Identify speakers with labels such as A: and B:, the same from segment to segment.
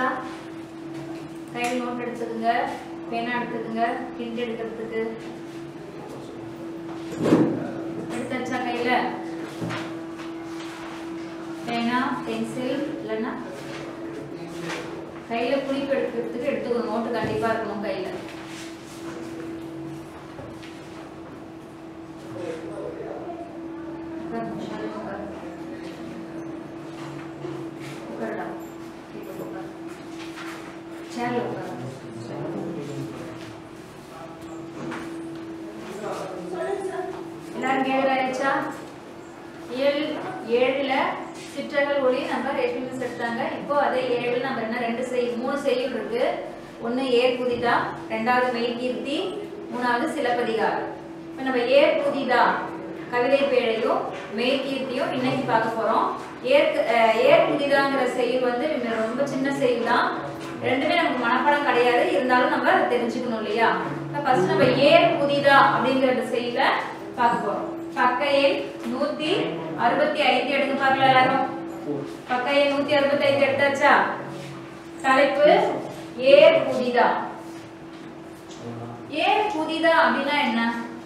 A: கையில் நோட் எடுத்துக்கோங்க பேனா எடுத்துக்கோங்க பிரிண்ட் எடுக்கிறதுக்கு எடுத்தாச்சா கையில பேனா பென்சில் இல்லைன்னா கையில குறிப்பு எடுக்கிறதுக்கு எடுத்துக்கணும் நோட்டு கண்டிப்பா இருக்கணும் கையில உட்காரு, உட்காரு, உட்காரு. உட்காருடா. இப்ப உட்காரு. சேர்ல உட்காரு. எல்லாரும் கேதர் ஆயிடுச்சா ஏழு ஏழுல சிற்றர்கள் ஒளி நம்ம ரேஷன் மிஸ் எடுத்தாங்க இப்போ அதே ஏழு நம்ம என்ன ரெண்டு செய் மூணு செய்யுள் இருக்கு ஒண்ணு ஏர் புதிதா ரெண்டாவது மெய் கீர்த்தி மூணாவது சிலப்பதிகாரம் இப்போ நம்ம ஏர் புதிதா கவிதை பேழையும் மெய் கீர்த்தியும் இன்னைக்கு பார்க்க போறோம் ஏர் அஹ், ஏர் புதிதாங்கிற செய்யுள் வந்து இந்த ரொம்ப சின்ன செய்யுள் தான் ரெண்டுமே நமக்கு மனப்பாடம் கிடையாது இருந்தாலும் நம்ம அதை தெரிஞ்சுக்கணும் இல்லையா ஃபர்ஸ்ட் நம்ம ஏர் புதிதா அப்படிங்கிற செய்யுளை பார்க்க போறோம் பக்க எண் நூத்தி அறுபத்தி ஐந்து எடுங்க பார்க்கலாம் எல்லாரும் பக்க எண் நூத்தி அறுபத்தி ஐந்து எடுத்தாச்சா தலைப்பு ஏர் புதிதா ஏர் புதிதா அப்படின்னா என்ன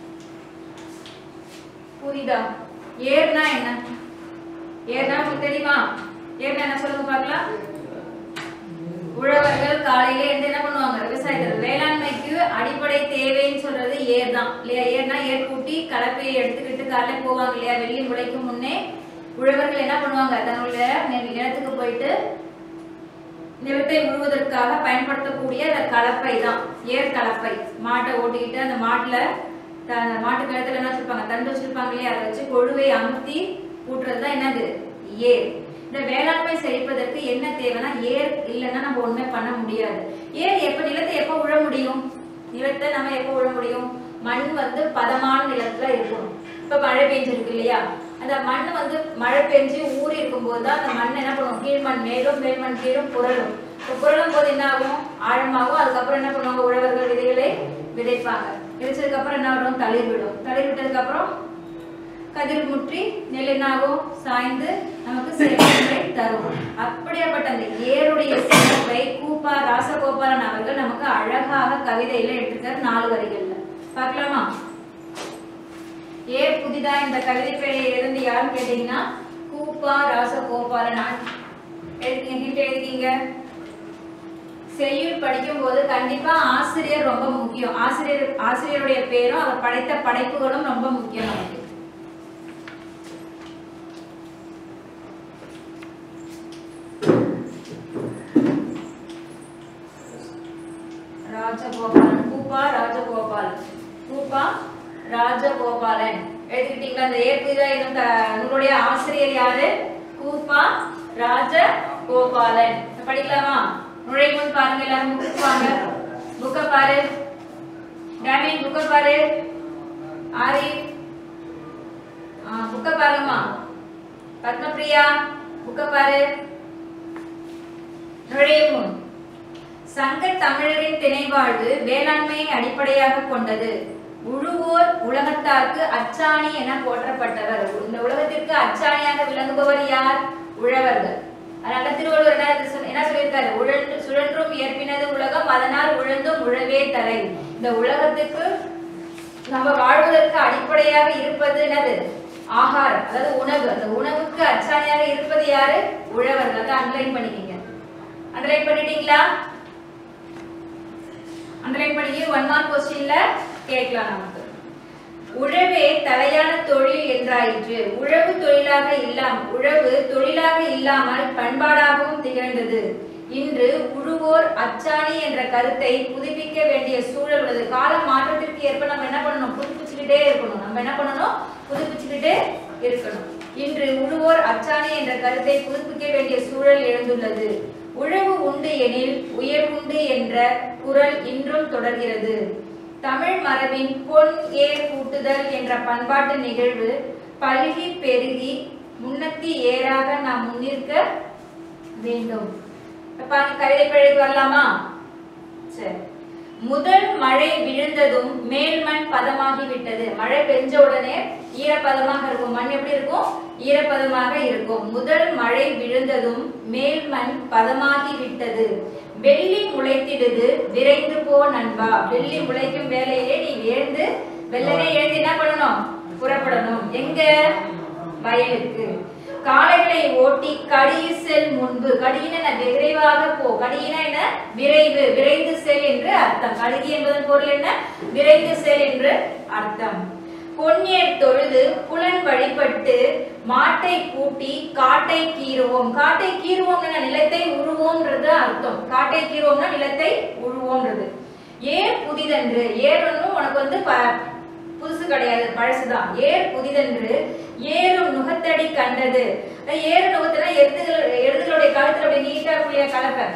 A: புதிதா ஏர்னா என்ன ஏர்னா உங்களுக்கு தெரியுமா ஏர்னா என்ன சொல்லுங்க பார்க்கலாம் உழவர்கள் காலையில இருந்து என்ன பண்ணுவாங்க விவசாயத்தில் வேளாண்மைக்கு அடிப்படை தேவைன்னு சொல்றது ஏர் தான் இல்லையா ஏர்னா ஏர் கூட்டி கலப்பையை எடுத்துக்கிட்டு காலையில போவாங்க இல்லையா வெள்ளி முளைக்கும் முன்னே உழவர்கள் என்ன பண்ணுவாங்க தன்னுடைய நெல் நிலத்துக்கு போயிட்டு நிலத்தை உழுவதற்காக பயன்படுத்தக்கூடிய அந்த கலப்பை தான் ஏர் கலப்பை மாட்டை ஓட்டிக்கிட்டு அந்த மாட்டுல த- அந்த மாட்டு கழுத்துல என்ன வச்சிருப்பாங்க தண்டு வச்சிருப்பாங்க இல்லையா அதை வச்சு கொழுவை அமுத்தி கூட்டுறது தான் என்னது ஏர் இந்த வேளாண்மை செழிப்பதற்கு என்ன தேவைன்னா ஏர் இல்லைன்னா நம்ம ஒண்ணுமே பண்ண முடியாது ஏர் எப்ப நிலத்தை எப்ப உழ முடியும் நிலத்தை நம்ம எப்ப உழ முடியும் மண் வந்து பதமான நிலத்துல இருக்கணும் இப்ப மழை பெஞ்சிருக்கு இல்லையா அந்த மண் வந்து மழை பெஞ்சு ஊறி இருக்கும்போது தான் அந்த மண் என்ன பண்ணும் கீழ்மண் மேலும் மேல்மண் கீழும் புரளும் இப்போ புரளும் போது என்ன ஆகும் ஆழமாகும் அதுக்கப்புறம் என்ன பண்ணுவாங்க உழவர்கள் விதைகளை விதைப்பாங்க விதைச்சதுக்கு அப்புறம் என்ன வரும் தளிர் விடும் தளிர் விட்டதுக்கு அப்புறம் கதிர் முற்றி நெல் என்னாகும் சாய்ந்து நமக்கு செல்வங்களை தரும் அப்படியாப்பட்ட அந்த ஏருடைய சிறப்பை கூப்பா ராசகோபாலன் அவர்கள் நமக்கு அழகாக கவிதையில எடுத்துக்கார் நாலு வரிகள்ல பார்க்கலாமா ஏர் புதிதா இந்த கவிதை பேழையை எழுந்து யாருன்னு கேட்டீங்கன்னா கூப்பா ராசகோபாலன் எழுதிங்க ஹிண்ட் எழுதிங்க செய்யுள் படிக்கும் போது கண்டிப்பா ஆசிரியர் ரொம்ப முக்கியம் ஆசிரியர் ஆசிரியருடைய பேரும் அவர் படைத்த படைப்புகளும் ரொம்ப முக்கியம் நமக்கு ராஜகோபாலன் கூப்பா ராஜகோபாலன் கூப்பா ராஜகோபாலன் எழுதிக்கிட்டீங்களா அந்த ஏற்புதா என்னும் த- நூலுடைய ஆசிரியர் யாரு கூப்பா ராஜகோபாலன் படிக்கலாமா நுழையும் முன் பாருங்க எல்லாரும் புக்கு வாங்க புக்க பாரு டேமின் புக்க பாரு ஆரி புக்க பாருங்கம்மா பத்மபிரியா புக்க பாரு நுழையும் முன் சங்க தமிழரின் திணைவாழ்வு வேளாண்மையை அடிப்படையாக கொண்டது உழுவோர் உலகத்தார்க்கு அச்சாணி என போற்றப்பட்டவர் இந்த உலகத்திற்கு அச்சாணியாக விளங்குபவர் யார் உழவர்கள் அதனால திருவள்ளுவர் என்ன சொல்- என்ன சொல்லியிருக்காரு உழன்று சுழன்றும் ஏற்பினது உலகம் அதனால் உழந்தும் உழவே தலை இந்த உலகத்துக்கு நம்ம வாழ்வதற்கு அடிப்படையாக இருப்பது என்னது ஆகாரம் அதாவது உணவு அந்த உணவுக்கு அச்சாணியாக இருப்பது யாரு உழவர்கள் அதை அண்டர்லைன் பண்ணிக்கங்க அண்டர்லைன் பண்ணிட்டீங்களா அண்டர்லைன் பண்ணி ஒன் மார்க் கொஸ்டின்ல கேட்கலாம் நமக்கு உழவே தலையான தொழில் என்றாயிற்று உழவு தொழிலாக இல்லாம் உழவு தொழிலாக இல்லாமல் பண்பாடாகவும் திகழ்ந்தது இன்று உழுவோர் அச்சாணி என்ற கருத்தை புதுப்பிக்க வேண்டிய சூழல் உள்ளது கால மாற்றத்திற்கு ஏற்ப நம்ம என்ன பண்ணணும் புதுப்பிச்சுக்கிட்டே இருக்கணும் நம்ம என்ன பண்ணணும் புதுப்பிச்சுக்கிட்டே இருக்கணும் இன்று உழுவோர் அச்சாணி என்ற கருத்தை புதுப்பிக்க வேண்டிய சூழல் எழுந்துள்ளது உழவு உண்டு எனில் உயர்வுண்டு என்ற குரல் இன்றும் தொடர்கிறது தமிழ் மரபின் பொன் ஏர் கூட்டுதல் என்ற பண்பாட்டு நிகழ்வு பல்கி பெருகி முன்னத்தி ஏறாக நாம் முன்னிற்க வேண்டும் இப்ப பாருங்க கவிதை பிழைக்கு வரலாமா சரி முதல் மழை விழுந்ததும் மேல்மண் பதமாகி விட்டது மழை பெஞ்ச உடனே ஈரப்பதமாக இருக்கும் மண் எப்படி இருக்கும் ஈரப்பதமாக இருக்கும் முதல் மழை விழுந்ததும் மேல்மண் பதமாகி விட்டது வெள்ளி முளைத்திடுது விரைந்து போ நண்பா வெள்ளி முளைக்கும் வேலையிலே நீ எழுந்து வெள்ளனே எழுந்து என்ன பண்ணணும் புறப்படணும் எங்க வயலுக்கு காளைகளை ஓட்டி கடியில் செல் முன்பு கடியின என்ன? விரைவாக போ கடியின என்ன விரைவு விரைந்து செல் என்று அர்த்தம் கழுகி என்பதன் பொருள் என்ன விரைந்து செல் என்று அர்த்தம் பொன்னேர் தொழுது புலன் வழிபட்டு மாட்டை பூட்டி காட்டை கீறுவோம் காட்டை கீறுவோம்னா நிலத்தை உழுவோம்ன்றது அர்த்தம் காட்டை கீறுவோம்னா நிலத்தை உழுவோம்ன்றது ஏர் புதிதென்று ஏர் ஒன்றும் உனக்கு வந்து ப- புதுசு கிடையாது பழசுதான் ஏர் புதிதென்று ஏறும் நுகத்தடி கண்டது அதான் ஏறு நுகத்துல எருதுகள் எருதுகளுடைய கழுத்துல அப்படி நீட்டா இருக்குல்லையா கலப்பை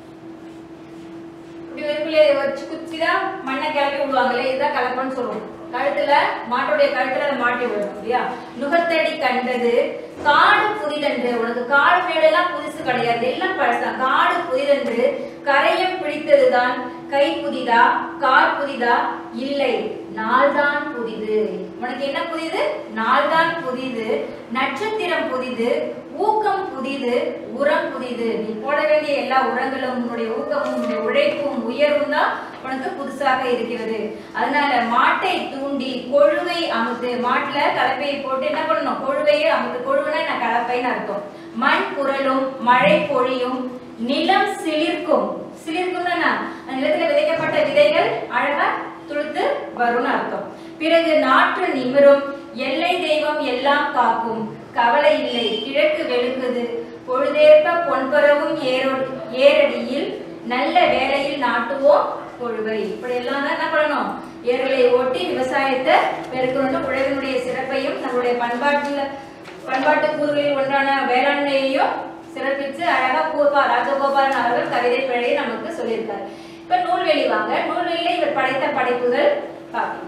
A: இப்படி இருக்குல்லையா இதை வச்சு குத்திதான் மண்ணை கிளப்பி விடுவாங்களே இதுதான் கலப்பைன்னு சொல்லுவோம் கழுத்துல மாட்டோடைய கழுத்துல அதை மாட்டி விடணும் இல்லையா நுகத்தடி கண்டது காடு புதிதென்று உனக்கு காடு மேடெல்லாம் புதுசு கிடையாது எல்லாம் பழசுதான் காடு புதிதென்று கரையம் பிடித்ததுதான் கை புதிதா கால் புதிதா இல்லை நாள்தான் புதிது உனக்கு என்ன புதிது நாள்தான் புதிது நட்சத்திரம் புதிது ஊக்கம் புதிது உரம் புதிது நீ போட வேண்டிய எல்லா உரங்களும் உன்னுடைய ஊக்கமும் உன்னுடைய உழைப்பும் உயர்வும் தான் உனக்கு புதுசாக இருக்கிறது அதனால மாட்டை தூண்டி கொழுவை அமுத்து மாட்டுல கலப்பையை போட்டு என்ன பண்ணணும் கொழுவையை அமுத்து கொழுவுனா என்ன கலப்பைன்னு அர்த்தம் மண் புரளும் மழை பொழியும் நிலம் சிலிர்க்கும் சிலிர்க்கும் தானே அந்த நிலத்துல விதைக்கப்பட்ட விதைகள் அழகா துளுத்து வரும்னு அர்த்தம் பிறகு நாற்று நிமிரும் எல்லை தெய்வம் எல்லாம் காக்கும் கவலை இல்லை கிழக்கு வெளுக்குது பொழுதேற்ப பொன்பரவும் ஏரோ ஏரடியில் நல்ல வேலையில் நாட்டுவோம் கொழுவை இப்படி எல்லாம் தான் என்ன பண்ணணும் ஏர்களை ஓட்டி விவசாயத்தை பெருக்கணும் உழவினுடைய சிறப்பையும் நம்மளுடைய பண்பாட்டுல பண்பாட்டு கூறுகளில் ஒன்றான வேளாண்மையையும் சிறப்பிச்சு அழகா பூர்வா ராஜகோபாலன் அவர்கள் கவிதை பிழையை நமக்கு சொல்லியிருக்காரு இப்ப நூல்வெளி வாங்க நூல்வெளியில இவர் படைத்த படைப்புகள் பார்க்கலாம்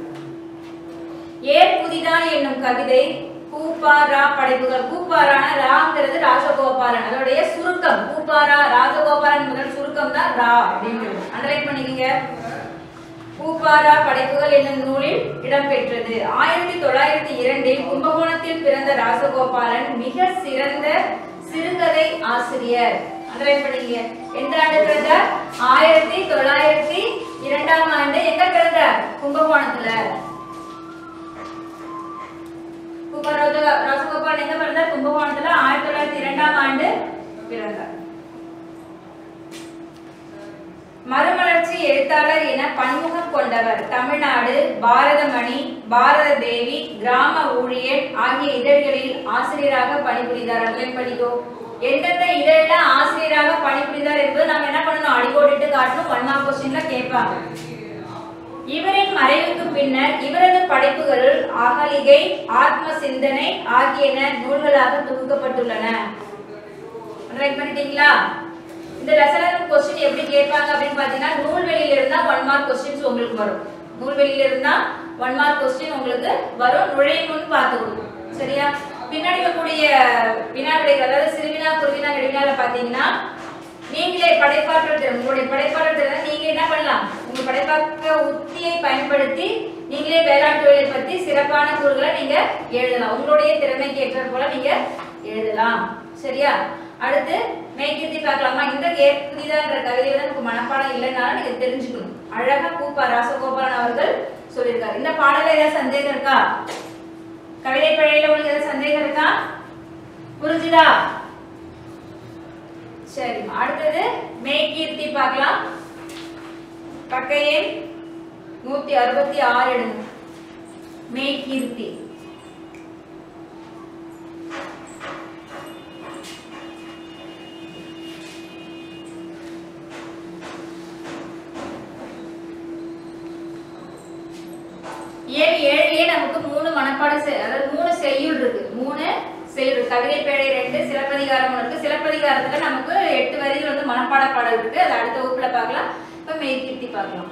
A: ஏர் புதிதா என்னும் கவிதை பூப்பாரா படைப்புகள் பூப்பாரான ராங்கிறது ராஜகோபாலன் அதோடைய சுருக்கம் பூப்பாரா ராஜகோபாலன் முதல் சுருக்கம் தான் ரா அப்படிங்கிறது அண்டர்லைன் பண்ணிக்கங்க பூப்பாரா படைப்புகள் என்னும் நூலில் இடம்பெற்றது ஆயிரத்தி தொள்ளாயிரத்தி இரண்டில் கும்பகோணத்தில் பிறந்த ராசகோபாலன் மிக சிறந்த சிறுகதை ஆசிரியர் அண்டர்லைன் பண்ணிக்கங்க எந்த ஆண்டு பிறந்தார் ஆயிரத்தி தொள்ளாயிரத்தி இரண்டாம் ஆண்டு எங்க பிறந்தார் கும்பகோணத்துல கும்பராஜ ராசகோபால் எங்க பிறந்தார் கும்பகோணத்துல ஆயிரத்தி தொள்ளாயிரத்தி இரண்டாம் ஆண்டு பிறந்தார் மறுமலர்ச்சி எழுத்தாளர் என பன்முகம் கொண்டவர் தமிழ்நாடு பாரதமணி பாரத தேவி கிராம ஊழியர் ஆகிய இதழ்களில் ஆசிரியராக பணிபுரிந்தார் அப்ளை பண்ணிக்கோ எந்தெந்த இதழில் ஆசிரியராக பணிபுரிந்தார் என்பது நாம என்ன பண்ணணும் அடிக்கோடிட்டு காட்டணும் ஒன் மார்க் கொஸ்டின்ல கேட்பாங்க இவரின் மறைவுக்கு பின்னர் இவரது படைப்புகளுள் அகலிகை ஆத்ம சிந்தனை ஆகியன நூல்களாக தொகுக்கப்பட்டுள்ளன ரைட் பண்ணிட்டீங்களா இந்த லெசன் கொஸ்டின் எப்படி கேட்பாங்க அப்படின்னு பாத்தீங்கன்னா நூல்வெளியில இருந்தா ஒன் மார்க் கொஸ்டின்ஸ் உங்களுக்கு வரும் நூல்வெளியில இருந்தா ஒன் மார்க் கொஸ்டின் உங்களுக்கு வரும் நுழையும் முன் பார்த்துக்கணும் சரியா பின்னாடி இருக்கக்கூடிய வினாவிடைகள் அதாவது சிறுவினா குருவினா நெடுவினால பாத்தீங்கன்னா நீங்களே படைப்பாற்றல் திறன் உங்களுடைய படைப்பாற்றல் திறனை நீங்க என்ன பண்ணலாம் உங்க படைப்பாக்க உத்தியை பயன்படுத்தி நீங்களே வேளாண் தொழிலை பத்தி சிறப்பான கூறுகளை நீங்க எழுதலாம் உங்களுடைய திறமைக்கு ஏற்றது போல நீங்க எழுதலாம் சரியா அடுத்து மெய்கிருத்தி பார்க்கலாமா இந்த ஏ- புதிதான்ற கவிதை வந்து நமக்கு மனப்பாடம் இல்லைன்னாலும் நீங்க தெரிஞ்சுக்கணும் அழகா பூப்பா ராசகோபாலன் அவர்கள் சொல்லியிருக்காரு இந்த பாடல ஏதாவது சந்தேகம் இருக்கா கவிதை பிழையில உங்களுக்கு ஏதாவது சந்தேகம் இருக்கா புரிஞ்சுதா சரி அடுத்தது மெய்கீர்த்தி பார்க்கலாம் பக்க எண் நூத்தி அறுபத்தி ஆறு எடுங்க மெய்கீர்த்தி ஏழு ஏழுலயே நமக்கு மூணு மனப்பாட செ- அதாவது மூணு செய்யுள் இருக்கு மூணு செய்யுள் இருக்கு. கவிதை பேழை ரெண்டு சிலப்பதிகாரம் ஒண்ணு இருக்கு சிலப்பதிகாரத்துல நமக்கு எட்டு வரிகள் வந்து மனப்பாட பாடல் இருக்கு அது அடுத்த வகுப்புல பார்க்கலாம் இப்ப மெய்கீர்த்தி பார்க்கலாம்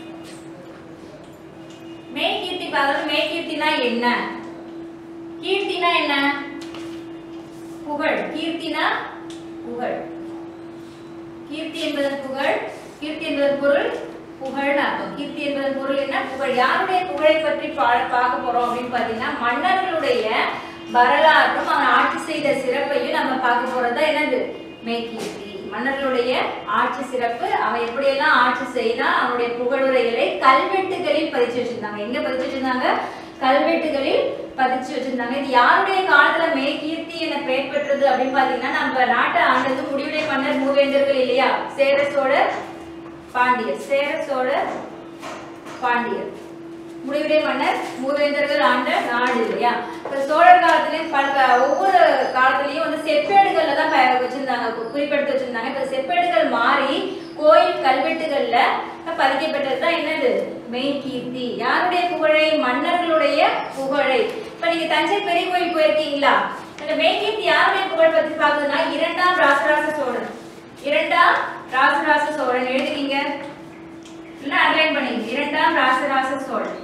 A: மெய்கீர்த்தி பார்க்கலாம் மெய்கீர்த்தினா என்ன கீர்த்தினா என்ன புகழ் கீர்த்தினா புகழ் கீர்த்தி என்பதன் புகழ் கீர்த்தி என்பதன் பொருள் புகழ்னு அர்த்தம் கீர்த்தி என்பதன் பொருள் என்ன புகழ் யாருடைய புகழை பற்றி பா- பார்க்க போறோம் அப்படின்னு பாத்தீங்கன்னா மன்னர்களுடைய வரலாற்றும் அவன் ஆட்சி செய்த சிறப்பையும் நம்ம பார்க்க போறது என்னது மெய்கீர்த்தி மன்னர்களுடைய ஆட்சி சிறப்பு அவன் எப்படியெல்லாம் ஆட்சி செய்தான் அவனுடைய புகழுரைகளை கல்வெட்டுகளில் பதிச்சு வச்சிருந்தாங்க எங்க பதிச்சு வச்சிருந்தாங்க கல்வெட்டுகளில் பதிச்சு வச்சிருந்தாங்க இது யாருடைய காலத்துல மெய்கீர்த்தி என பெயர் பெற்றது அப்படின்னு பாத்தீங்கன்னா நம்ம நாட்டை ஆண்டது முடிவுடை மன்னர் மூவேந்தர்கள் இல்லையா சேர சோழர் பாண்டியர் சேர சோழர் பாண்டியர் முடிவுடை மன்னர் மூவேந்தர்கள் ஆண்ட நாடு இல்லையா இப்ப சோழர் காலத்திலயும் பல ஒவ்வொரு காலத்திலயும் வந்து செப்பேடுகள்ல தான் ப- வச்சிருந்தாங்க கு- குறிப்பெடுத்து வச்சிருந்தாங்க இப்ப செப்பேடுகள் மாறி கோயில் கல்வெட்டுகள்ல பதிக்கப்பட்டது தான் என்னது மெயின் கீர்த்தி யாருடைய புகழை மன்னர்களுடைய புகழை இப்ப நீங்க தஞ்சை பெரிய கோயில் போயிருக்கீங்களா இந்த மெயின் கீர்த்தி யாருடைய புகழ் பத்தி பாக்குதுன்னா இரண்டாம் ராசராச சோழன் இரண்டாம் ராசராச சோழன் எழுதுறீங்க இல்ல அண்டர்லைன் பண்ணிங்க இரண்டாம் ராசராச சோழன்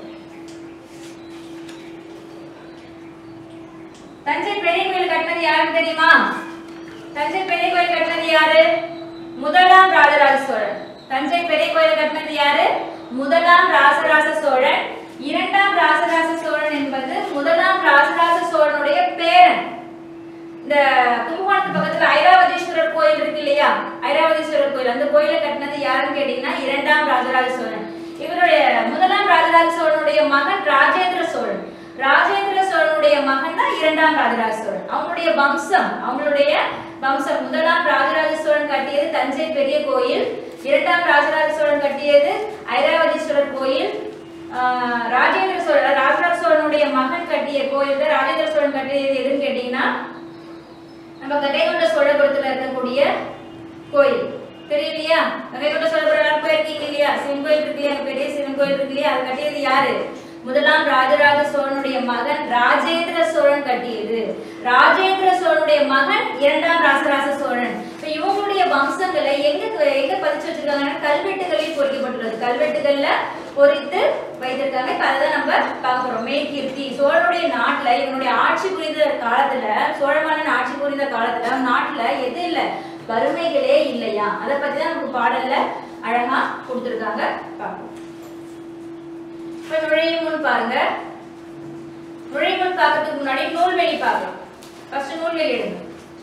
A: தஞ்சை பெரிய கோயில் கட்டினது யாருன்னு தெரியுமா தஞ்சை பெரிய கோயில் கட்டினது யாரு முதலாம் ராஜராஜ சோழன் தஞ்சை பெரிய கோயில் கட்டினது யாரு முதலாம் ராசராச சோழன் இரண்டாம் ராசராச சோழன் என்பது முதலாம் ராசராச சோழனுடைய பேரன் இந்த கும்பகோணத்து பக்கத்துல ஐராவதீஸ்வரர் கோயில் இருக்கு இல்லையா ஐராவதீஸ்வரர் கோயில் அந்த கோயிலை கட்டினது யாருன்னு கேட்டீங்கன்னா இரண்டாம் ராஜராஜ சோழன் இவருடைய முதலாம் ராஜராஜ சோழனுடைய மகன் ராஜேந்திர சோழன் ராஜேந்திர சோழனுடைய மகன் தான் இரண்டாம் ராஜராஜ சோழன் அவங்களுடைய வம்சம் அவங்களுடைய வம்சம் முதலாம் ராஜராஜ சோழன் கட்டியது தஞ்சை பெரிய கோயில் இரண்டாம் ராஜராஜ சோழன் கட்டியது ஐராவதீஸ்வரர் கோயில் ஆஹ் ராஜேந்திர சோழன் ராஜராஜ சோழனுடைய மகன் கட்டிய கோயில் தான் ராஜேந்திர சோழன் கட்டியது எதுன்னு கேட்டீங்கன்னா நம்ம கங்கைகொண்ட சோழபுரத்துல இருக்கக்கூடிய கோயில் தெரியலையா கங்கைகொண்ட சோழபுரம் எல்லாரும் போயிருக்கீங்க இல்லையா சிவன் கோயில் இருக்கு இல்லையா பெரிய சிவன் கோயில் இருக்கு இல்லையா அது கட்டியது யாரு முதலாம் ராஜராஜ சோழனுடைய மகன் ராஜேந்திர சோழன் கட்டியது ராஜேந்திர சோழனுடைய மகன் இரண்டாம் ராசராச சோழன் இப்ப இவங்களுடைய வம்சங்களை எங்க எங்க பதிச்சு வச்சிருக்காங்கன்னா கல்வெட்டுகளில் பொறிக்கப்பட்டுள்ளது கல்வெட்டுகள்ல பொறித்து வைத்திருக்காங்க இப்ப அதுதான் நம்ம பார்க்க போறோம் மேற்கீர்த்தி சோழனுடைய நாட்டுல இவனுடைய ஆட்சி புரிந்த காலத்துல சோழ மன்னன் ஆட்சி புரிந்த காலத்துல அவன் நாட்டுல எது இல்ல வறுமைகளே இல்லையா அதை பத்தி தான் நமக்கு பாடல்ல அழகா கொடுத்திருக்காங்க பார்ப்போம் இப்ப நுழையும் முன் பாருங்க நுழையும் முன் பார்க்கறதுக்கு முன்னாடி நூல்வெளி பார்க்கலாம் ஃபர்ஸ்ட் நூல்வெளி எடுங்க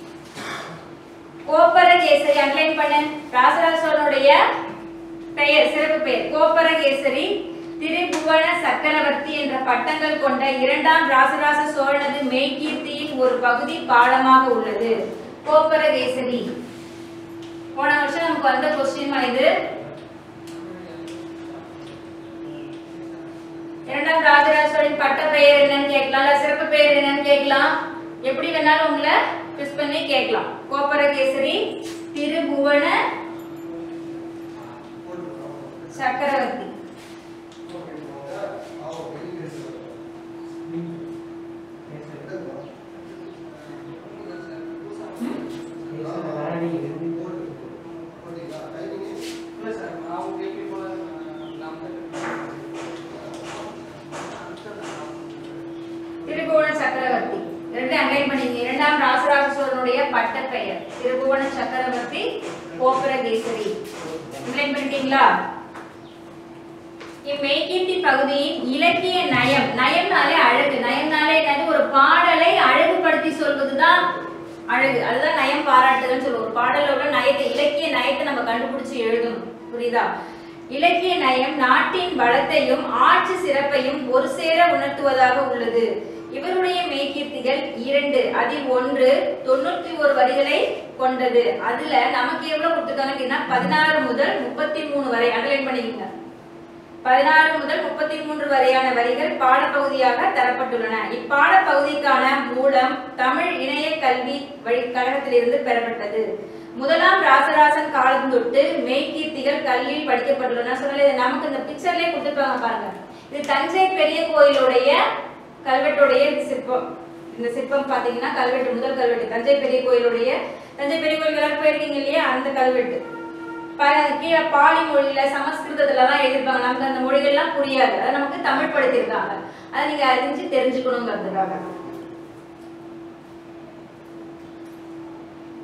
A: கோப்பரகேசரி அண்டர்லைன் பண்ணு ராசராஜ சோழனுடைய பெயர் சிறப்பு பெயர் கோப்பரகேசரி திரிபுவன சக்கரவர்த்தி என்ற பட்டங்கள் கொண்ட இரண்டாம் ராசராச சோழனது மெய்கீர்த்தியின் ஒரு பகுதி பாடமாக உள்ளது கோப்பரகேசரி போன வருஷம் நமக்கு வந்த கொஸ்டின் இது இரண்டாம் ராஜராஜ சோழன் பட்ட பெயர் என்னன்னு கேட்கலாம் இல்ல சிறப்பு பெயர் என்னன்னு கேட்கலாம் எப்படி வேணாலும் உங்களை ட்விஸ்ட் பண்ணி கேட்கலாம் கோப்பரகேசரி திருபுவன சக்கரவர்த்தி
B: இல்லை சார் நான் கேட்க போல நான்
A: திருபுவன சக்கரவர்த்தி ரெண்டு அண்டர்லைன் பண்ணீங்க இரண்டாம் ராசராஜ சோழனுடைய பட்ட பெயர் திருபுவன சக்கரவர்த்தி கோபுரகேசரி அண்டர்லைன் பண்ணிட்டீங்களா இம்மெய்கீர்த்தி பகுதியின் இலக்கிய நயம் நயம்னாலே அழகு நயம்னாலே என்னது ஒரு பாடலை அழகுபடுத்தி சொல்வதுதான் அழகு அதுதான் நயம் பாராட்டுதல்னு சொல்லுவோம் ஒரு பாடல்ல உள்ள நயத்தை இலக்கிய நயத்தை நம்ம கண்டுபிடிச்சு எழுதணும் புரியுதா இலக்கிய நயம் நாட்டின் வளத்தையும் ஆட்சி சிறப்பையும் ஒரு சேர உணர்த்துவதாக உள்ளது இவருடைய மெய்கீர்த்திகள் இரண்டு அதில் ஒன்று தொண்ணூத்தி ஒரு வரிகளை கொண்டது அதுல நமக்கு எவ்வளவு கொடுத்துருக்காங்கன்னா பதினாறு முதல் முப்பத்தி மூணு வரை அண்டர்லைன் பண்ணிக்கோங்க பதினாறு முதல் முப்பத்தி மூன்று வரையான வரிகள் பாடப்பகுதியாக தரப்பட்டுள்ளன இப்பாடப்பகுதிக்கான மூலம் தமிழ் இணைய கல்வி வழி கழகத்திலிருந்து பெறப்பட்டது முதலாம் ராசராசன் காலம் தொட்டு மெய்கீர்த்திகள் கல்வியில் படிக்கப்பட்டுள்ளன சொன்னாலே இது நமக்கு இந்த பிக்சர்லயே கொடுத்துருப்பாங்க பாருங்க இது தஞ்சை பெரிய கோயிலுடைய கல்வெட்டுடைய இந்த சிற்பம் இந்த சிற்பம் பாத்தீங்கன்னா கல்வெட்டு முதல் கல்வெட்டு தஞ்சை பெரிய கோயிலுடைய தஞ்சை பெரிய கோயில் எல்லாரும் போயிருக்கீங்க இல்லையா அந்த கல்வெட்டு பாருங்க அது கீழே பாலி மொழியில சமஸ்கிருதத்துல எல்லாம் எழுதிருப்பாங்க நமக்கு அந்த மொழிகள்லாம் புரியாது அதை நமக்கு தமிழ் படுத்திருக்காங்க அதை நீங்க அறிஞ்சு தெரிஞ்சுக்கணுங்கிறதுக்காக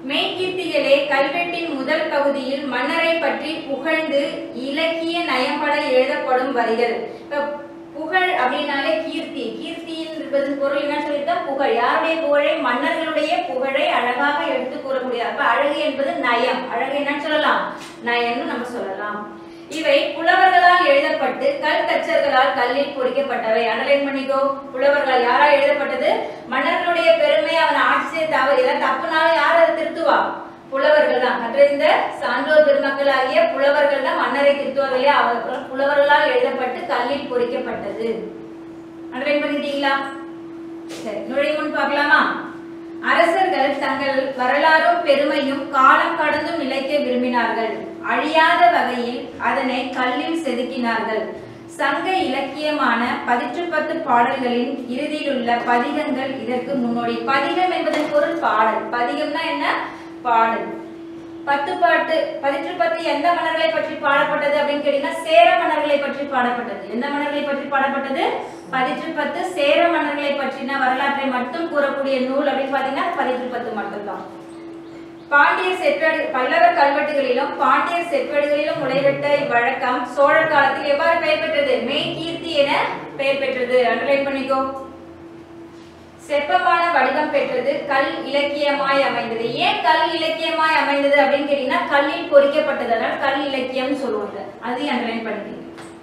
A: மெய்கீர்த்திகளே கல்வெட்டின் முதல் பகுதியில் மன்னரை பற்றி புகழ்ந்து இலக்கிய நயம்பட எழுதப்படும் வரிகள் இப்ப புகழ் அப்படின்னாலே கீர்த்தி கீர்த்தி என்பது பொருள் என்ன சொல்லிட்டா புகழ் யாருடைய புகழை மன்னர்களுடைய புகழை அழகாக எடுத்து கூறக்கூடிய அப்ப அழகு என்பது நயம் அழகு என்னன்னு சொல்லலாம் நயம்னு நம்ம சொல்லலாம் இவை புலவர்களால் எழுதப்பட்டு கல் தச்சர்களால் கல்லில் பொறிக்கப்பட்டவை அண்டர்லைன் பண்ணிக்கோ புலவர்களால் யாரால் எழுதப்பட்டது மன்னர்களுடைய பெருமை அவன் ஆட்சி செய்த தவறு ஏதாவது தப்புனாலும் யார் அதை திருத்துவா புலவர்கள் தான் கற்றறிந்த சான்றோர் பெருமக்களாகிய புலவர்கள் தான் மன்னரை திருத்துவார்கள் இல்லையா அவர்கள் புலவர்களால் எழுதப்பட்டு கல்லில் பொறிக்கப்பட்டது அண்டர்லைன் பண்ணிட்டீங்களா சரி நுழைமுன் பார்க்கலாமா அரசர்கள் தங்கள் வரலாறும் பெருமையும் காலம் கடந்தும் நிலைக்க விரும்பினார்கள் அழியாத வகையில் அதனை கல்லில் செதுக்கினார்கள் சங்க இலக்கியமான பதிற்று பத்து பாடல்களின் இறுதியில் உள்ள பதிகங்கள் இதற்கு முன்னோடி பதிகம் என்பதன் பொருள் பாடல் பதிகம்னா என்ன பாடல் பத்து பாட்டு பதிற்று பத்து எந்த மன்னர்களை பற்றி பாடப்பட்டது அப்படின்னு கேட்டீங்கன்னா சேர மன்னர்களை பற்றி பாடப்பட்டது எந்த மன்னர்களை பற்றி பாடப்பட்டது பதிற்று பத்து சேர மன்னர்களை பற்றின வரலாற்றை மட்டும் கூறக்கூடிய நூல் அப்படின்னு பாத்தீங்கன்னா பதிற்று பத்து மட்டும்தான் பாண்டியர் செப்பேடு பல்லவர் கல்வெட்டுகளிலும் பாண்டியர் செப்பேடுகளிலும் முளைவிட்ட இவ்வழக்கம் சோழர் காலத்தில் எவ்வாறு பெயர் பெற்றது மெய் கீர்த்தி என பெயர் பெற்றது அண்டர்லைன் பண்ணிக்கோ செப்பமான வடிவம் பெற்றது கல் இலக்கியமாய் அமைந்தது ஏன் கல் இலக்கியமாய் அமைந்தது அப்படின்னு கேட்டீங்கன்னா கல்லில் பொறிக்கப்பட்டது அதனால கல் இலக்கியம் சொல்லுவாங்க அதையும் அண்டர்லைன் பண்ணிக்கோங்க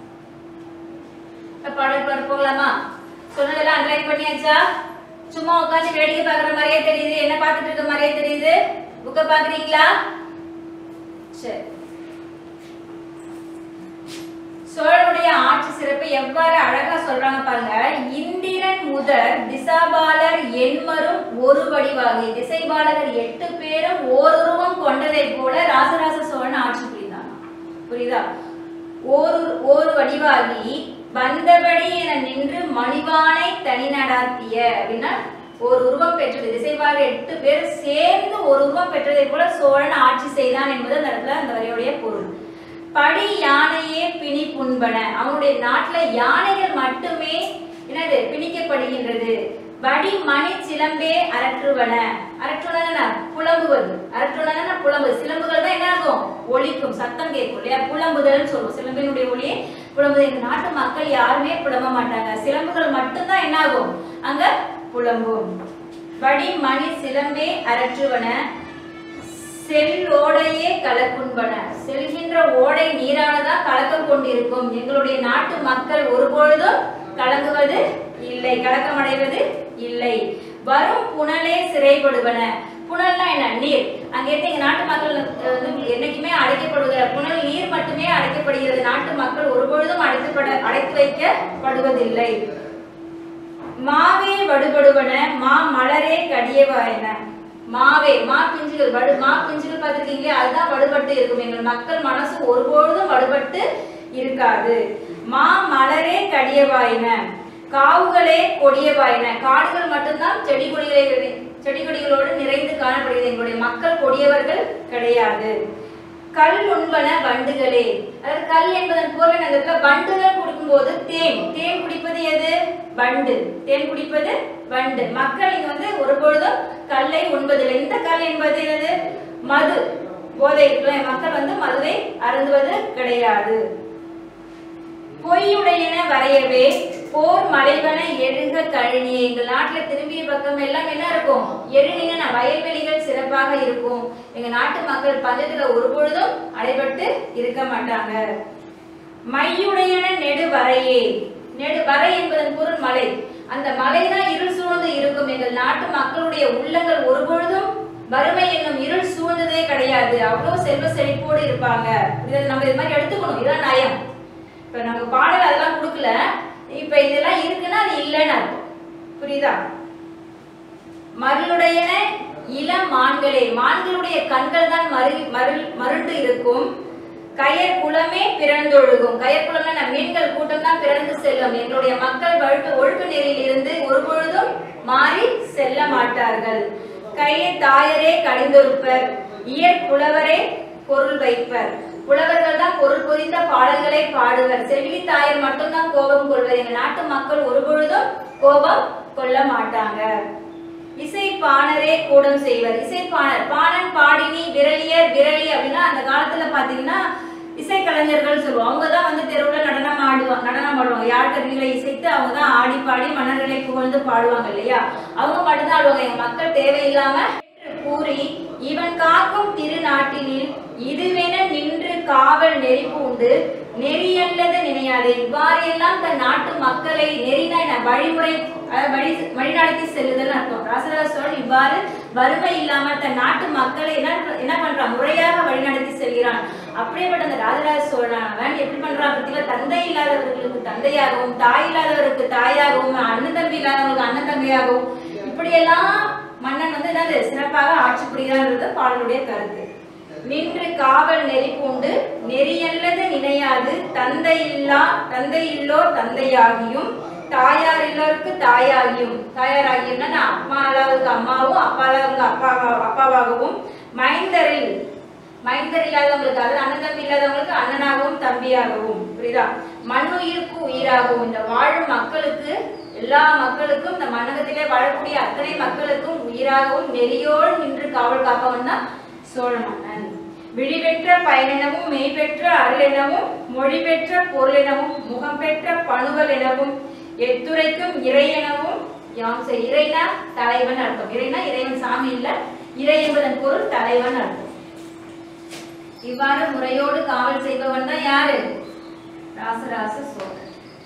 A: இப்ப பாடலுக்குள்ள போகலாமா சொன்னதெல்லாம் அண்டர்லைன் பண்ணியாச்சா சும்மா உட்காந்து வேடிக்கை பார்க்குற மாதிரியே தெரியுது என்ன பார்த்துட்டு இருக்க மாதிரியே தெரியுது புக்கை பார்க்குறீங்களா சரி சோழனுடைய ஆட்சி சிறப்பை எவ்வாறு அழகா சொல்றாங்க பாருங்க இந்திரன் முதல் திசாபாலர் எண்மரும் ஒரு வடிவாகி திசைபாலகர் எட்டு பேரும் ஓருருவம் கொண்டதை போல ராசராச சோழன் ஆட்சி புரிந்தாங்க புரியுதா ஓர் ஓர் வடிவாகி வந்தபடி என நின்று மணிவானை தனி நடாத்திய அப்படின்னா ஒரு உருவம் பெற்றது திசைவாக எட்டு பேர் சேர்ந்து ஒரு உருவம் பெற்றதை போல சோழன் ஆட்சி செய்தான் என்பது அந்த இடத்துல அந்த வரையுடைய பொருள் படி யானையே பிணி புண்பன அவனுடைய நாட்டுல யானைகள் மட்டுமே என்னது பிணிக்கப்படுகின்றது வடி மணி சிலம்பே அரற்றுவன அரற்றுவன புலம்புவது அரற்றுவன புலம்பு சிலம்புகள் தான் என்ன ஆகும் ஒலிக்கும் சத்தம் கேட்கும் இல்லையா புலம்புதல்னு சொல்லுவோம் சிலம்பினுடைய ஒளியை புலம்புதல் எங்க நாட்டு மக்கள் யாருமே புலம்ப மாட்டாங்க சிலம்புகள் மட்டும்தான் என்ன ஆகும் அங்க புலம்பும் வடி மணி சிலம்பே அரற்றுவன செல்லோடையே கலக்குண்பன செல்கின்ற ஓடை நீரானதான் கலக்கம் கொண்டிருக்கும் எங்களுடைய நாட்டு மக்கள் ஒருபொழுதும் கலங்குவது இல்லை கலக்கமடைவது இல்லை வரும் புனலே சிறைப்படுவன புனல்னா என்ன நீர் அங்க இருந்து எங்க நாட்டு மக்கள் அஹ், வந்து என்னைக்குமே அடைக்கப்படுகிற புனல் நீர் மட்டுமே அடைக்கப்படுகிறது நாட்டு மக்கள் ஒருபொழுதும் அடைத்துப்பட அடைத்து வைக்கப்படுவதில்லை மாவே வடுபடுவன மா மலரே கடியவாயின மாவே மா பிஞ்சுகள் வடு மா பிஞ்சுகள் பார்த்துருக்கீங்களே அதுதான் வடுபட்டு இருக்கும் எங்கள் மக்கள் மனசு ஒருபொழுதும் வடுபட்டு இருக்காது மா மலரே கடியவாயின காவுகளே கொடியவாயின காடுகள் மட்டும்தான் செடி கொடிகளை செடி கொடிகளோடு நிறைந்து காணப்படுகிறது எங்களுடைய மக்கள் கொடியவர்கள் கிடையாது கல் உண்பன வண்டுகளே அதாவது கல் என்பதன் பொருள் என்ன? அந்த இடத்துல வண்டுகள் குடிக்கும்போது தேன் தேன் குடிப்பது எது வண்டு தேன் குடிப்பது வண்டு மக்கள் இங்க வந்து ஒருபொழுதும் கல்லை உண்பதில்லை இந்த கல் என்பது என்னது மது போதை இருக்குல்ல, மக்கள் வந்து மதுவை அருந்துவது கிடையாது பொய்யுடையன வரையவே போர் மலைவன எழுக கழனியே எங்கள் நாட்டுல திரும்பிய பக்கம் எல்லாம் என்ன இருக்கும் எழுநின வயல்வெளிகள் சிறப்பாக இருக்கும் எங்க நாட்டு மக்கள் பஞ்சத்துல ஒரு பொழுதும் அடைபட்டு இருக்க மாட்டாங்க மையுடையன நெடு வரையே நெடு வரை என்பதன் பொருள் மலை அந்த மலைதான் இருள் சூழ்ந்து இருக்கும் எங்கள் நாட்டு மக்களுடைய உள்ளங்கள் ஒருபொழுதும் வறுமை என்னும் இருள் சூழ்ந்ததே கிடையாது அவ்வளவு செல்வ செழிப்போடு இருப்பாங்க இதை நம்ம இது மாதிரி எடுத்துக்கணும் இதான் நயம் இப்ப நமக்கு பாடல் அதெல்லாம் கொடுக்கல இப்ப இதெல்லாம் இருக்குன்னா அது இல்லைன்னு அர்த்தம் புரியுதா மருளுடையன இளம் மான்களே மான்களுடைய கண்கள் தான் மரு மருள் மருண்டு இருக்கும் கயர் குளமே பிறந்தொழுகும் கயர் குளம்னா மீன்கள் கூட்டம் தான் பிறந்து செல்லும் எங்களுடைய மக்கள் வழுப்பு ஒழுக்க நெறியில் இருந்து ஒருபொழுதும் மாறி செல்ல மாட்டார்கள் கையை தாயரே கடிந்தொருப்பர் இயற் புலவரே பொருள் வைப்பர் புலவர்கள் தான் பொருள் பொதிந்த பாடல்களை பாடுவர் செவிலி தாயர் மட்டும்தான் கோபம் கொள்வர் எங்க நாட்டு மக்கள் ஒருபொழுதும் கோபம் கொள்ள மாட்டாங்க இசைப்பாணரே கூடம் செய்வர் இசைப்பாணர் பாணன் பாடினி விரலியர் விரலி அப்படின்னா அந்த காலத்துல பாத்தீங்கன்னா இசைக்கலைஞர்கள் சொல்லுவோம் அவங்க தான் வந்து தெருவுல நடனம் ஆடுவாங்க நடனம் ஆடுவாங்க யார் கருவிகளை இசைத்து அவங்க தான் ஆடி பாடி மன்னர்களை புகழ்ந்து பாடுவாங்க இல்லையா அவங்க மட்டும்தான் ஆடுவாங்க எங்க மக்கள் தேவையில்லாம என்று கூறி இவன் காக்கும் திருநாட்டினில் இதுவென நின்று காவல் நெறி பூண்டு நெறியல்லது நினையாதே இவ்வாறெல்லாம் தன் நாட்டு மக்களை நெறினா என்ன வழிமுறை அதாவது வழி வழிநடத்தி செல்லுதல் அர்த்தம் ராசராஜ சோழன் இவ்வாறு வறுமை இல்லாம தன் நாட்டு மக்களை என்ன என்ன பண்றான் முறையாக வழிநடத்தி செல்கிறான் அப்படியேப்பட்ட அந்த ராஜராஜ சோழனானவன் எப்படி பண்றான் பத்தியில தந்தை இல்லாதவர்களுக்கு தந்தையாகவும் தாய் இல்லாதவருக்கு தாயாகவும் அண்ணன் தம்பி இல்லாதவங்களுக்கு அண்ணன் தம்பியாகவும் இப்படியெல்லாம் மன்னன் வந்து என்னது சிறப்பாக ஆட்சி புரிகிறான்றது பாடலுடைய கருத்து நின்று காவல் நெறி பூண்டு நெறியல்லது நினையாது தந்தை இல்லா தந்தை இல்லோர் தந்தையாகியும் தாயார் இல்லோருக்கு தாயாகியும் தாயாராகியும்னா அம்மா அளவுக்கு அம்மாவும் அப்பா அளவுக்கு அப்பா அப்பாவாகவும் மைந்தரில் மைந்தர் இல்லாதவங்களுக்கு அதாவது அண்ணன் தம்பி இல்லாதவங்களுக்கு அண்ணனாகவும் தம்பியாகவும் புரியுதா மண்ணுயிருக்கு உயிராகவும் இந்த வாழும் மக்களுக்கு எல்லா மக்களுக்கும் இந்த மன்னகத்திலே வாழக்கூடிய அத்தனை மக்களுக்கும் உயிராகவும் நெறியோடு நின்று காவல் காப்பவன் தான் சோழ மன்னன் விழி பெற்ற பயனெனவும் மெய் பெற்ற அருள் எனவும் மொழி பெற்ற பொருள் எனவும் முகம் பெற்ற பணுவல் எனவும் எத்துரைக்கும் இறை எனவும் யாம் செய் இறைனா தலைவன் அர்த்தம் இறைனா இறைவன் சாமி இல்ல இறை என்பதன் பொருள் தலைவன் அர்த்தம் இவ்வாறு முறையோடு காவல் செய்பவன் தான் யாரு ராசராச சோழன்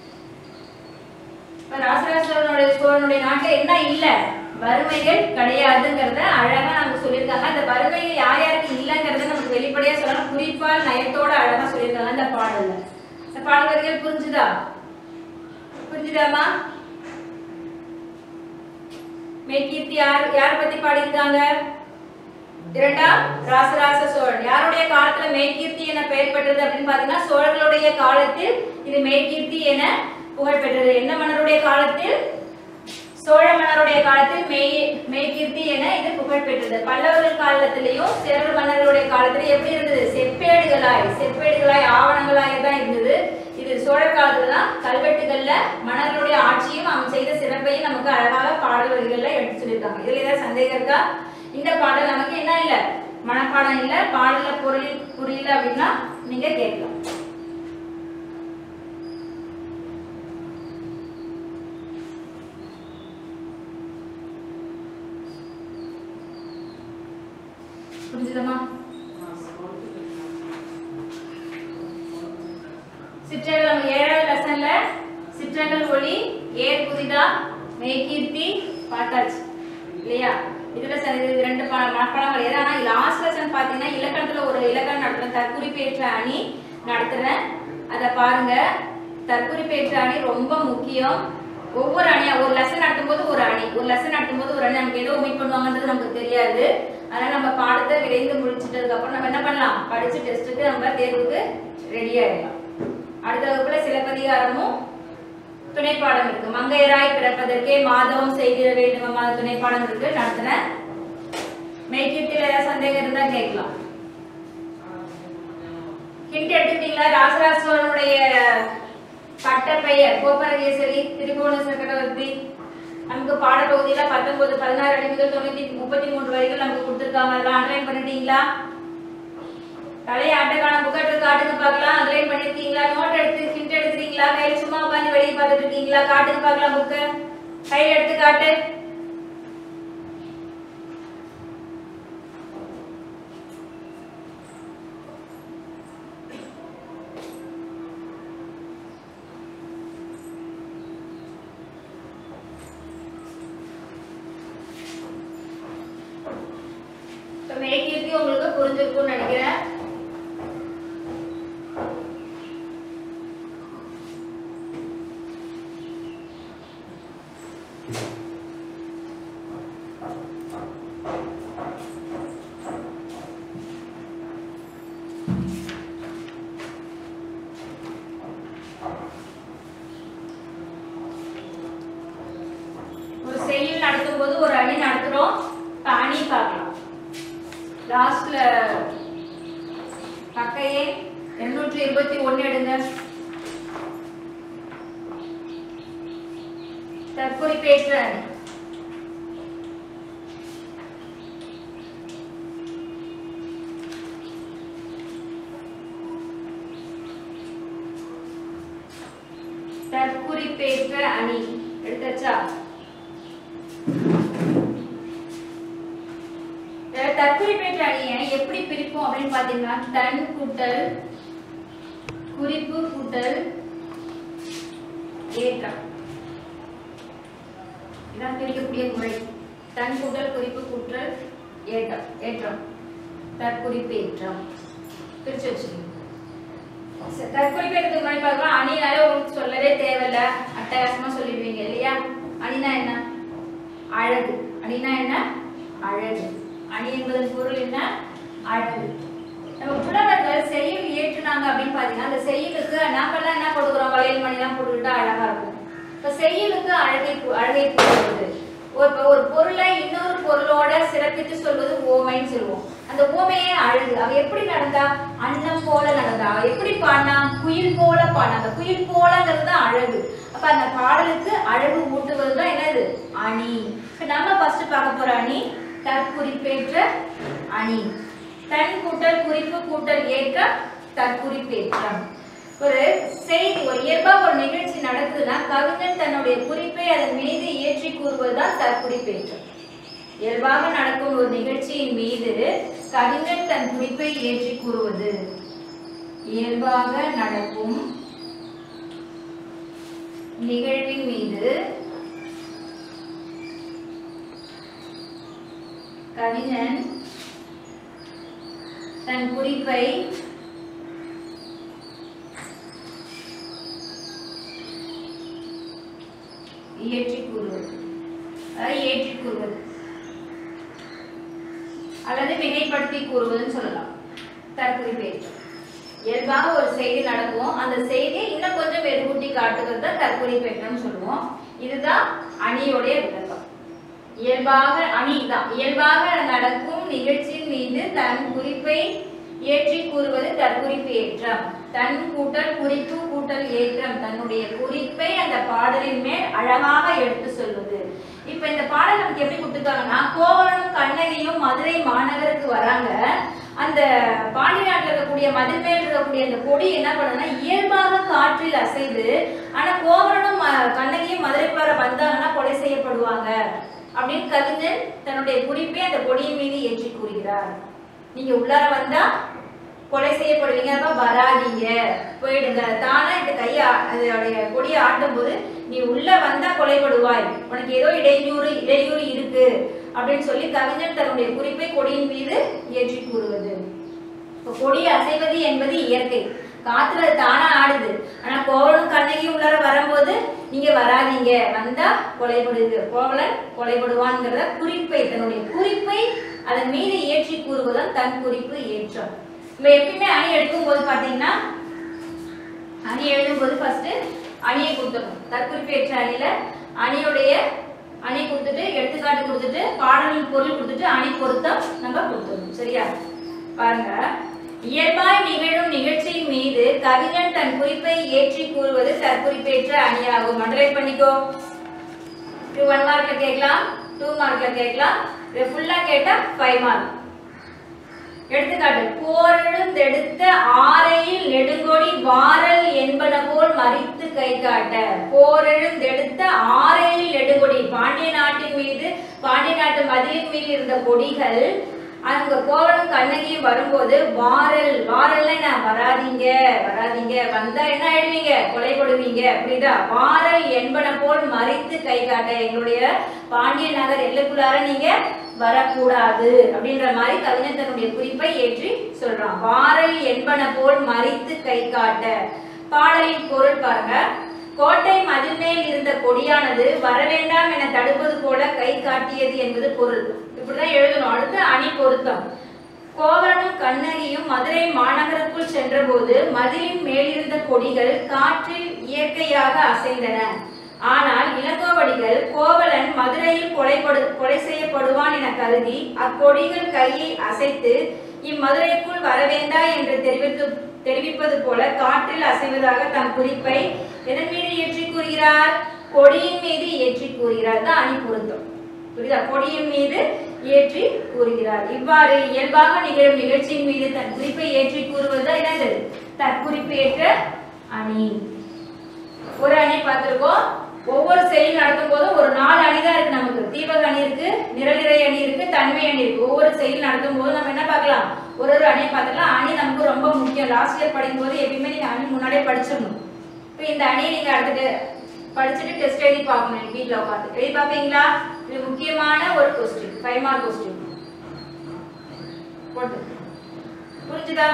A: இப்ப ராசராச சோழனுடைய சோழனுடைய நாட்டுல என்ன இல்ல வறுமைகள் கிடையாதுங்கிறத அழகா நமக்கு சொல்லியிருக்காங்க அந்த வறுமைகள் யார் யாருக்கு இல்லைங்கிறத நமக்கு வெளிப்படையா சொல்லணும் குறிப்பால் நயத்தோட அழகா சொல்லியிருக்காங்க அந்த பாடல்ல இந்த பாடல் வரிகள் புரிஞ்சுதா புரிஞ்சுதாமா மெய்கீர்த்தி யார் யார் பத்தி பாடியிருக்காங்க இரண்டாம் ராசராச சோழன் யாருடைய காலத்துல மெய்கீர்த்தி என பெயர் பெற்றது அப்படின்னு பாத்தீங்கன்னா சோழர்களுடைய காலத்தில் இது மெய்கீர்த்தி என புகழ் பெற்றது என்ன மன்னருடைய காலத்தில் சோழ மன்னருடைய காலத்தில் மெய் மெய்கீர்த்தி என இது புகழ் பெற்றது பல்லவர்கள் காலத்திலையும் சேர மன்னர்களுடைய காலத்திலும் எப்படி இருந்தது செப்பேடுகளாய் செப்பேடுகளாய் ஆவணங்களாய் தான் இருந்தது இது சோழர் காலத்துல தான் கல்வெட்டுகள்ல மன்னர்களுடைய ஆட்சியும் அவன் செய்த சிறப்பையும் நமக்கு அழகாக பாடல் வரிகள்ல எடுத்து சொல்லியிருக்காங்க இதுல ஏதாவது சந்தேகம் இருக்கா இந்த பாடல் நமக்கு என்ன இல்ல மனப்பாடம் இல்ல பாடல பொருள் புரியல அப்படின்னா நீங்க கேட்கலாம் புரிஞ்சுதமா சிற்றர்கள் நம்ம ஏழாவது லெசன்ல சிற்றர்கள் ஒளி ஏர் புதிதா மெய்கீர்த்தி பாட்டாச்சு இல்லையா இதுல சரி இது ரெண்டு பா- மனப்பாடம் கிடையாது ஆனா லாஸ்ட் லெசன் பாத்தீங்கன்னா இலக்கணத்துல ஒரு இலக்கணம் நடத்துறேன் தற்குறிப்பேற்ற அணி நடத்துறேன் அதை பாருங்க தற்குறிப்பேற்ற அணி ரொம்ப முக்கியம் ஒவ்வொரு அணியா ஒரு லெசன் நடத்தும்போது ஒரு அணி ஒரு லெசன் நடத்தும்போது ஒரு அணி நமக்கு எதோ மீட் பண்ணுவாங்கன்றது நமக்கு தெரியாது அதனால நம்ம பாடத்தை விரைந்து முடிச்சிட்டதுக்கு அப்புறம் நம்ம என்ன பண்ணலாம் படிச்சு டெஸ்ட்டுக்கு நம்ம தேர்வுக்கு ரெடி ஆயிடலாம் அடுத்த வகுப்புல சிலப்பதிகாரமும் துணைப்பாடம் இருக்கு மங்கையராய் பிறப்பதற்கே மாதவம் செய்திட வேண்டும் அந்த துணைப்பாடம் இருக்கு நடத்துறேன் மெய்கீர்த்தியில் ஏதாவது சந்தேகம் இருந்தா கேட்கலாம் ஹிண்ட் எடுத்துக்கிட்டீங்களா ராசராஜ சோழனுடைய பட்ட பெயர் கோபரகேசரி திரிபுவன சக்கரவர்த்தி நமக்கு பாடப்பகுதியில பத்தொன்பது பதினாறு அடிமைகள் தொண்ணூத்தி முப்பத்தி மூன்று வரிகள் நமக்கு கொடுத்துருக்காங்க அதெல்லாம் அண்டர்லைன் பண்ணிட்டீங்களா தலையை ஆட்டக்கான புக்கெட்டு காட்டுங்க பார்க்கலாம் அண்டர்லைன் பண்ணிருக்கீங்களா நோட் எடுத்து ஹிண்ட் எடுக்கிறீங்களா கையில் சும்மா உட்காந்து வெளியே பார்த்துட்டு இருக்கீங்களா காட்டுங்க பார்க்கலாம் புக்கு கையில் எடுத்து காட்டு இப்போ மேற்கிற்கு உங்களுக்கு புரிஞ்சிருக்கும்னு நினைக்கிறேன் ஒரு செய்யுள் நடத்தும் போது ஒரு அணி நடத்துறோம் இப்ப அணி பார்க்கலாம் லாஸ்ட்ல பக்கையே இருநூற்றி இருபத்தி ஒண்ணு எடுங்க தற்குறிப்பேற்ற அணி தற்குறிப்பேற்ற அணி எடுத்தாச்சா அஹ் தற்குறிப்பேற்ற அணியை எப்படி பிரிப்போம் அப்படின்னு பாத்தீங்கன்னா தன் கூட்டல் குறிப்பு கூட்டல் ஏற்றம் இதான் பிரிக்கக்கூடிய முறை தன் கூட்டல் குறிப்பு கூட்டல் ஏற்றம் ஏற்றம் தற்குறிப்பேற்றம் பிரிச்சு வச்சுக்கோங்க சரி, தற்குறிப்பேற்றத்துக்கு முன்னாடி பார்க்கலாம் அணினாலே உங்களுக்கு சொல்லவே தேவையில்ல அட்டகாசமா சொல்லிடுவீங்க இல்லையா அணினா என்ன அழகு அணினா என்ன அழகு அணி என்பதன் பொருள் என்ன அழகு நம்ம புலவர்கள் செய்யுள் ஏற்றுனாங்க அப்படின்னு பாத்தீங்கன்னா அந்த செய்யுளுக்கு நாமெல்லாம் என்ன கொடுக்குறோம் வளையல் மணிலாம் போட்டுக்கிட்டா அழகா இருக்கும் இப்ப செய்யுளுக்கு அழகை கூ- அழகை கூறுவது ஒரு இப்ப ஒரு பொருளை இன்னொரு பொருளோட சிறப்பித்து சொல்வது ஓமைன்னு சொல்லுவோம் அந்த ஓமையே அழகு அவ எப்படி நடந்தா அன்னம் போல நடந்தா அவ எப்படி பாடினா குயில் போல பாடினா அந்த குயில் போலங்கிறது தான் அழகு அப்ப அந்த பாடலுக்கு அழகு ஊட்டுவது தான் என்னது அணி இப்ப நம்ம ஃபர்ஸ்ட் பார்க்க போற அணி தற்குறிப்பேற்ற அணி தன் கூட்டல் குறிப்பு கூட்டல் ஏற்ற தற்குறிப்பேற்றம் ஒரு செய்தி ஒரு இயல்பா ஒரு நிகழ்ச்சி நடக்குதுன்னா கவிஞன் தன்னுடைய குறிப்பை அதன் மீது ஏற்றி கூறுவதுதான் தற்குறிப்பேற்றம் இயல்பாக நடக்கும் ஒரு நிகழ்ச்சியின் மீது கவிஞன் தன் குறிப்பை ஏற்றி கூறுவது இயல்பாக நடக்கும் நிகழ்வின் மீது கவிஞன் தன் குறிப்பை இயற்றி கூறுவது அதாவது ஏற்றி கூறுவது அல்லது மிகைப்படுத்தி கூறுவதுன்னு சொல்லலாம் தற்குறிப்பேற்றம் இயல்பாக ஒரு செய்தி நடக்கும் அந்த செய்தியை இன்னும் கொஞ்சம் மெருகூட்டி காட்டுவது தான் தற்குறிப்பேற்றம்னு சொல்லுவோம் இதுதான் அணியோடைய விளக்கம் இயல்பாக அணி தான் இயல்பாக நடக்கும் நிகழ்ச்சியின் மீது தன் குறிப்பை ஏற்றி கூறுவது தற்குறிப்பு ஏற்றம் தன் கூட்டல் குறிப்பு கூட்டல் ஏற்றம் தன்னுடைய குறிப்பை அந்த பாடலின் மேல் அழகாக எடுத்து சொல்வது இப்ப இந்த பாடல் நமக்கு எப்படி கொடுத்துருக்காங்கன்னா கோவலனும் கண்ணகியும் மதுரை மாநகருக்கு வராங்க அந்த பாண்டி நாட்டில் இருக்கக்கூடிய மதில் மேல் இருக்கக்கூடிய அந்த கொடி என்ன பண்ணுதுன்னா இயல்பாக காற்றில் அசைது ஆனா கோவலனும் ம- கண்ணகியும் மதுரைக்குள்ளார வந்தாங்கன்னா கொலை செய்யப்படுவாங்க அப்படின்னு கவிஞன் தன்னுடைய குறிப்பை அந்த கொடியின் மீது ஏற்றி கூறுகிறார் நீங்க உள்ளார வந்தா கொலை செய்யப்படுவீங்க அப்ப வராதீங்க போயிடுங்க தானா இந்த கையை ஆ- அதோடைய கொடியை ஆட்டும் போது நீ உள்ள வந்தா கொலைப்படுவாய் உனக்கு ஏதோ இடையூறு இடையூறு இருக்கு அப்படின்னு சொல்லி கவிஞன் தன்னுடைய குறிப்பை கொடியின் மீது ஏற்றி கூறுவது இப்ப கொடி அசைவது என்பது இயற்கை காத்துல அது தானா ஆடுது ஆனா கோவலன் கண்ணகி உள்ளார வரும்போது நீங்க வராதீங்க வந்தா கொலைப்படுது கோவலன் கொலைப்படுவான்ங்கிறத குறிப்பை தன்னுடைய குறிப்பை அதன் மீது ஏற்றி கூறுவதுதான் தன் குறிப்பு ஏற்றம் நம்ம எப்பயுமே அணி எடுக்கும் போது பாத்தீங்கன்னா அணி எழுதும்போது ஃபர்ஸ்ட் அணியை கொடுத்துடணும் தற்குறிப்பேற்ற அணியில அணியுடைய அணி கொடுத்துட்டு எடுத்துக்காட்டு கொடுத்துட்டு பாடலின் பொருள் கொடுத்துட்டு அணி பொருத்தம் நம்ம கொடுத்துடணும் சரியா பாருங்க இயல்பாய் நிகழும் நிகழ்ச்சியின் மீது கவிஞன் தன் குறிப்பை ஏற்றி கூறுவது தற்குறிப்பேற்ற அணியாகும் அண்டர்லைன் பண்ணிக்கோ இது ஒன் மார்க்ல கேட்கலாம் டூ மார்க்ல கேட்கலாம் இது ஃபுல்லா கேட்டா ஃபைவ் மார்க் எடுத்துக்காட்டு போரெழுந்தெடுத்த ஆரையில் நெடுங்கொடி வாரல் என்பன போல் மறித்து கை காட்ட போரெழுந்தெடுத்த ஆரையில் நெடுங்கொடி பாண்டிய நாட்டின் மீது பாண்டிய நாட்டு மதிலின் மீது இருந்த கொடிகள் அங்க கோவலும் கண்ணகியும் வரும்போது வாரல் வாரல்ல நான் வராதீங்க வராதீங்க வந்தா என்ன ஆயிடுவீங்க கொலைப்படுவீங்க புரியுதா வாரல் என்பன போல் மறித்து கை காட்ட எங்களுடைய பாண்டிய நகர் எல்லைக்குள்ளார நீங்க வரக்கூடாது அப்படின்ற மாதிரி கவிஞன் தன்னுடைய குறிப்பை ஏற்றி சொல்றான் வாரல் என்பன போல் மறித்து கை காட்ட பாடலின் பொருள் பாருங்க கோட்டை மதில் மேல் இருந்த கொடியானது வரவேண்டாம் என தடுப்பது போல கை காட்டியது என்பது பொருள் இப்படிதான் எழுதணும் அடுத்து அணி பொருத்தம் கோவலனும் கண்ணகியும் மதுரை மாநகருக்குள் சென்றபோது மதிலின் மேலிருந்த கொடிகள் காற்றில் இயற்கையாக அசைந்தன ஆனால் இளங்கோவடிகள் கோவலன் மதுரையில் கொலைப்படு கொலை செய்யப்படுவான் என கருதி அக்கொடிகள் கையை அசைத்து இம்மதுரைக்குள் வரவேண்டா என்று தெரிவித்து தெரிவிப்பது போல காற்றில் அசைவதாக தம் குறிப்பை எதன் மீது ஏற்றி கூறுகிறார் கொடியின் மீது ஏற்றி கூறுகிறார் தான் அணி பொருத்தம் புரியுதா கொடியின் மீது ஏற்றி கூறுகிறார் இவ்வாறு இயல்பாக நிகழும் நிகழ்ச்சியின் மீது தன் குறிப்பை ஏற்றி கூறுவது என்னது தற்குறிப்பு ஏற்ற அணி ஒரு அணி பார்த்துருக்கோம் ஒவ்வொரு செயல் நடத்தும் போதும் ஒரு நாலு அணி தான் இருக்கு நமக்கு தீபக அணி இருக்கு நிரலிரை அணி இருக்கு தன்மை அணி இருக்கு ஒவ்வொரு செயல் நடத்தும் போது நம்ம என்ன பார்க்கலாம் ஒரு ஒரு அணியை பார்த்துக்கலாம் அணி நமக்கு ரொம்ப முக்கியம் லாஸ்ட் இயர் படிக்கும் போது எப்பயுமே நீங்க அணி முன்னாடியே படிச்சிடணும் இப்போ இந்த அணியை நீங்க அடுத்துட்டு படிச்சுட்டு டெஸ்ட் எழுதி பார்க்கணும் எங்க வீட்டில் உட்காந்து எழுதி பார்ப்பீங்களா இது முக்கியமான ஒரு கொஸ்டின் ஃபைவ் மார்க் கொஸ்டின் போட்டு புரிஞ்சுதா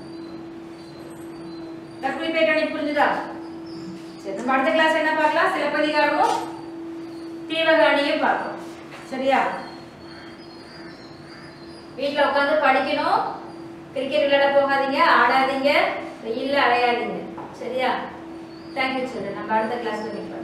A: லக்ஷ்மி பேட்டணி புரிஞ்சுதா சரி நம்ம அடுத்த கிளாஸ் என்ன பார்க்கலாம் சிலப்பதிகாரமும் தீவக அணியும் பார்க்கலாம் சரியா வீட்ல உட்காந்து படிக்கணும் கிரிக்கெட் விளையாட போகாதீங்க ஆடாதீங்க வெயில்ல அலையாதீங்க சரியா தேங்க்யூ சார் நம்ம அடுத்த கிளாஸ்ல மீட்